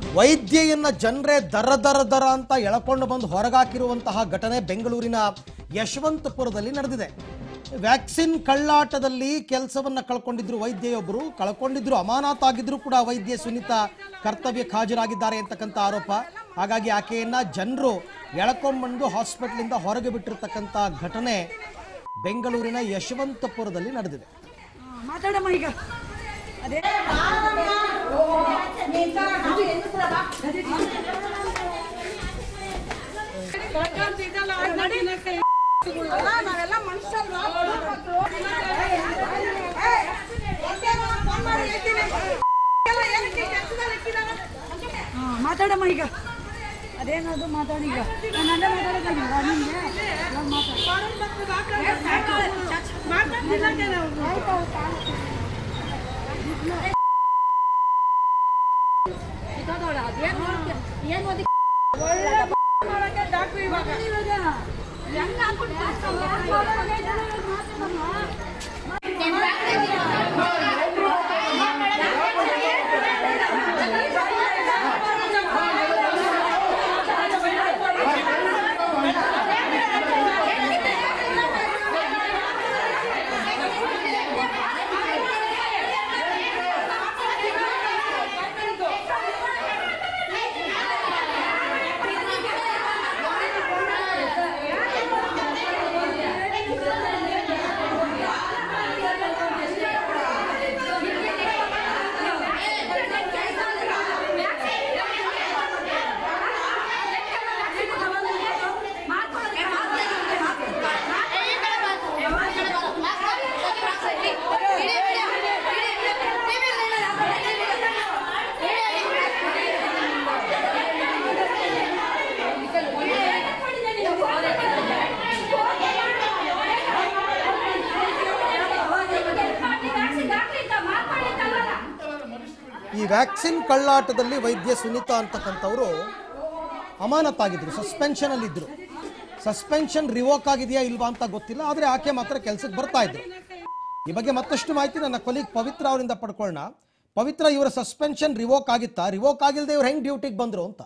ವೈದ್ಯೆಯನ್ನ ಜನರೇ ದರ ದರ ದರ ಅಂತ ಎಳಕೊಂಡು ಬಂದು ಹೊರಗಾಕಿರುವಂತಹ ಘಟನೆ ಬೆಂಗಳೂರಿನ ಯಶವಂತಪುರದಲ್ಲಿ ನಡೆದಿದೆ ವ್ಯಾಕ್ಸಿನ್ ಕಳ್ಳಾಟದಲ್ಲಿ ಕೆಲಸವನ್ನ ಕಳ್ಕೊಂಡಿದ್ರು ವೈದ್ಯೆಯೊಬ್ಬರು ಕಳ್ಕೊಂಡಿದ್ರು ಅಮಾನತಾಗಿದ್ರು ಕೂಡ ವೈದ್ಯೆ ಸುನೀತಾ ಕರ್ತವ್ಯಕ್ಕೆ ಹಾಜರಾಗಿದ್ದಾರೆ ಅಂತಕ್ಕಂಥ ಆರೋಪ ಹಾಗಾಗಿ ಆಕೆಯನ್ನ ಜನರು ಎಳ್ಕೊಂಡ್ಬಂದು ಹಾಸ್ಪಿಟ್ಲಿಂದ ಹೊರಗೆ ಬಿಟ್ಟಿರ್ತಕ್ಕಂಥ ಘಟನೆ ಬೆಂಗಳೂರಿನ ಯಶವಂತಪುರದಲ್ಲಿ ನಡೆದಿದೆ ಮಾತಾಡಮ್ಮ ಈಗ ಅದೇ ನಾವೆಲ್ಲ ಮನುಷ್ಯಲ್ವಾ ಹಾ, ಮಾತಾಡಮ್ಮ ಈಗ ಅದೇನದು ಮಾತಾಡಿ ಈಗ ನಾನು ಅಲ್ಲೇ ಮಾತಾಡೋದಲ್ಲ ನಿಮಗೆ ಈ ವ್ಯಾಕ್ಸಿನ್ ಕಳ್ಳಾಟದಲ್ಲಿ ವೈದ್ಯ ಸುನೀತಾ ಅಂತಕ್ಕಂಥವ್ರು ಅಮಾನತಾಗಿದ್ರು ಸಸ್ಪೆನ್ಷನ್ ಅಲ್ಲಿ ಇದ್ರು ಸಸ್ಪೆನ್ಷನ್ ರಿವೋಕ್ ಆಗಿದೆಯಾ ಇಲ್ವಾ ಅಂತ ಗೊತ್ತಿಲ್ಲ ಆದರೆ ಆಕೆ ಮಾತ್ರ ಕೆಲಸಕ್ಕೆ ಬರ್ತಾ ಇದ್ರು ಈ ಬಗ್ಗೆ ಮತ್ತಷ್ಟು ಮಾಹಿತಿ ನನ್ನ ಕೊಲೀಗ್ ಪವಿತ್ರ ಅವರಿಂದ ಪಡ್ಕೊಳ್ಳೋಣ ಪವಿತ್ರ ಇವರ ಸಸ್ಪೆನ್ಷನ್ ರಿವೋಕ್ ಆಗಿತ್ತಾ ರಿವೋಕ್ ಆಗಿಲ್ಲದೆ ಇವ್ರು ಹೆಂಗ್ ಡ್ಯೂಟಿಗೆ ಬಂದ್ರು ಅಂತ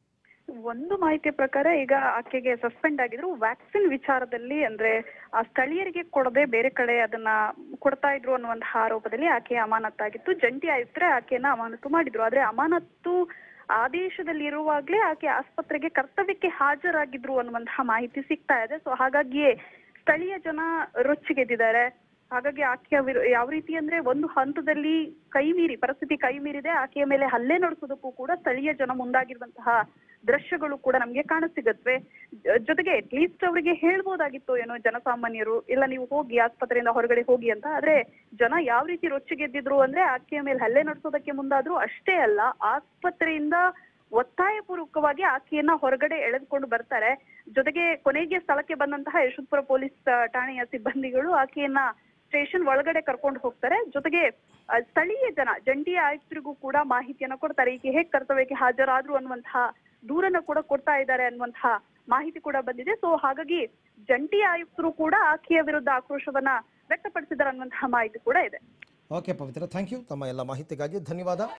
ಒಂದು ಮಾಹಿತಿಯ ಪ್ರಕಾರ ಈಗ ಆಕೆಗೆ ಸಸ್ಪೆಂಡ್ ಆಗಿದ್ರು ವ್ಯಾಕ್ಸಿನ್ ವಿಚಾರದಲ್ಲಿ ಅಂದ್ರೆ ಆ ಸ್ಥಳೀಯರಿಗೆ ಕೊಡದೆ ಬೇರೆ ಕಡೆ ಅದನ್ನ ಕೊಡ್ತಾ ಇದ್ರು ಅನ್ನುವಂತಹ ಆರೋಪದಲ್ಲಿ ಆಕೆ ಅಮಾನತ್ತಾಗಿತ್ತು ಜಂಟಿ ಆಯುಕ್ತರೆ ಆಕೆಯನ್ನ ಅಮಾನತು ಮಾಡಿದ್ರು ಆದ್ರೆ ಅಮಾನತು ಆದೇಶದಲ್ಲಿ ಇರುವಾಗ್ಲೇ ಆಕೆ ಆಸ್ಪತ್ರೆಗೆ ಕರ್ತವ್ಯಕ್ಕೆ ಹಾಜರಾಗಿದ್ರು ಅನ್ನುವಂತಹ ಮಾಹಿತಿ ಸಿಗ್ತಾ ಇದೆ ಸೊ ಹಾಗಾಗಿಯೇ ಸ್ಥಳೀಯ ಜನ ರೊಚ್ಚಿಗೆದ್ದಿದ್ದಾರೆ ಹಾಗಾಗಿ ಆಕೆಯ ವಿರು- ಯಾವ ರೀತಿ ಅಂದ್ರೆ ಒಂದು ಹಂತದಲ್ಲಿ ಕೈ ಮೀರಿ ಪರಿಸ್ಥಿತಿ ಕೈ ಮೀರಿದೆ ಆಕೆಯ ಮೇಲೆ ಹಲ್ಲೆ ನಡೆಸೋದಕ್ಕೂ ಕೂಡ ಸ್ಥಳೀಯ ಜನ ಮುಂದಾಗಿರುವಂತಹ ದೃಶ್ಯಗಳು ಕೂಡ ನಮ್ಗೆ ಕಾಣಸಿಗತ್ವೆ ಜ- ಜೊತೆಗೆ ಅಟ್ಲೀಸ್ಟ್ ಅವರಿಗೆ ಹೇಳ್ಬೋದಾಗಿತ್ತು ಏನೋ ಜನಸಾಮಾನ್ಯರು ಇಲ್ಲ ನೀವು ಹೋಗಿ ಆಸ್ಪತ್ರೆಯಿಂದ ಹೊರಗಡೆ ಹೋಗಿ ಅಂತ ಆದ್ರೆ ಜನ ಯಾವ ರೀತಿ ರೊಚ್ಚಿಗೆದ್ದಿದ್ರು ಅಂದ್ರೆ ಆಕೆಯ ಮೇಲೆ ಹಲ್ಲೆ ನಡೆಸೋದಕ್ಕೆ ಮುಂದಾದ್ರು ಅಷ್ಟೇ ಅಲ್ಲ ಆಸ್ಪತ್ರೆಯಿಂದ ಒತ್ತಾಯಪೂರ್ವಕವಾಗಿ ಆಕೆಯನ್ನ ಹೊರಗಡೆ ಎಳೆದುಕೊಂಡು ಬರ್ತಾರೆ ಜೊತೆಗೆ ಕೊನೆಗೆ ಸ್ಥಳಕ್ಕೆ ಬಂದಂತಹ ಯಶವಂತಪುರ ಪೊಲೀಸ್ ಆ, ಠಾಣೆಯ ಸಿಬ್ಬಂದಿಗಳು ಆಕೆಯನ್ನ ಸ್ಟೇಷನ್ ಒಳಗಡೆ ಕರ್ಕೊಂಡು ಹೋಗ್ತಾರೆ ಜೊತೆಗೆ ಆ, ಸ್ಥಳೀಯ ಜನ ಜಂಟಿ ಆಯುಕ್ತರಿಗೂ ಕೂಡ ಮಾಹಿತಿಯನ್ನ ಕೊಡ್ತಾರೆ ಈಕೆ ಹೇಗ್ ಕರ್ತವ್ಯಕ್ಕೆ ಹಾಜರಾದ್ರು ಅನ್ನುವಂತಹ ದೂರನ್ನ ಕೂಡ ಕೊಡ್ತಾ ಇದ್ದಾರೆ ಅನ್ನುವಂತಹ ಮಾಹಿತಿ ಕೂಡ ಬಂದಿದೆ ಸೊ ಹಾಗಾಗಿ ಜಂಟಿ ಆಯುಕ್ತರು ಕೂಡ ಆಕೆಯ ವಿರುದ್ಧ ಆಕ್ರೋಶವನ್ನ ವ್ಯಕ್ತಪಡಿಸಿದ್ದಾರೆ ಅನ್ನುವಂತಹ ಮಾಹಿತಿ ಕೂಡ ಇದೆ ಓಕೆ ಪವಿತ್ರ ಥ್ಯಾಂಕ್ ಯು ತಮ್ಮ ಎಲ್ಲ ಮಾಹಿತಿಗಾಗಿ ಧನ್ಯವಾದ